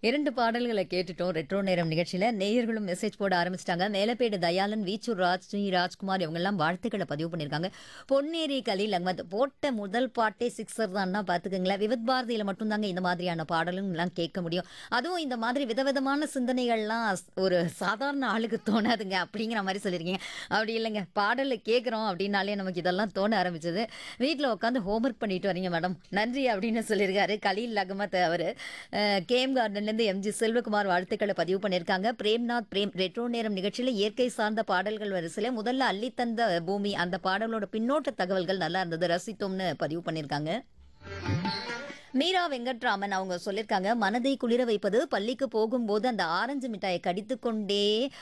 இரண்டு பாடல்களை கேட்டுட்டோம் ரெட்ரோ நேரம் நிகழ்ச்சியில நேயர்களும் மெசேஜ் போட ஆரம்பிச்சிட்டாங்க மேலப்பேடு தயாளன் வீச்சூர் ராஜ் ஸ்ரீ ராஜ்குமார் இவங்க எல்லாம் வாழ்த்துக்களை பதிவு பண்ணியிருக்காங்க பொன்னேரி கலீல் அகமத் போட்ட முதல் பாட்டே சிக்ஸர் தான்னா பாத்துக்கங்களேன் விவித் பாரதியில மட்டும்தாங்க இந்த மாதிரியான பாடலும் எல்லாம் கேட்க முடியும் அதுவும் இந்த மாதிரி விதவிதமான சிந்தனைகள்லாம் ஒரு சாதாரண ஆளுக்கு தோணாதுங்க அப்படிங்கிற மாதிரி சொல்லியிருக்கீங்க அப்படி இல்லைங்க பாடலை கேட்குறோம் அப்படின்னாலே நமக்கு இதெல்லாம் தோண ஆரம்பிச்சது வீட்டில் உட்காந்து ஹோம்ஒர்க் பண்ணிட்டு வரீங்க மேடம் நன்றி அப்படின்னு சொல்லியிருக்காரு கலீல் அகமத் அவர் கேம் கார்டன்லேருந்து எம்ஜி செல்வகுமார் வாழ்த்துக்களை பதிவு பண்ணியிருக்காங்க பிரேம்நாத் பிரேம் ரெட்ரோ நேரம் நிகழ்ச்சியில் இயற்கை சார்ந்த பாடல்கள் வரிசையில் முதல்ல அள்ளித்தந்த பூமி அந்த பாடலோட பின்னோட்ட தகவல்கள் நல்லா இருந்தது ரசித்தோம்னு பதிவு பண்ணியிருக்காங்க மீரா வெங்கட்ராமன் அவங்க சொல்லியிருக்காங்க மனதை குளிர வைப்பது பள்ளிக்கு போகும்போது அந்த ஆரஞ்சு மிட்டாயை கடித்து கொண்டே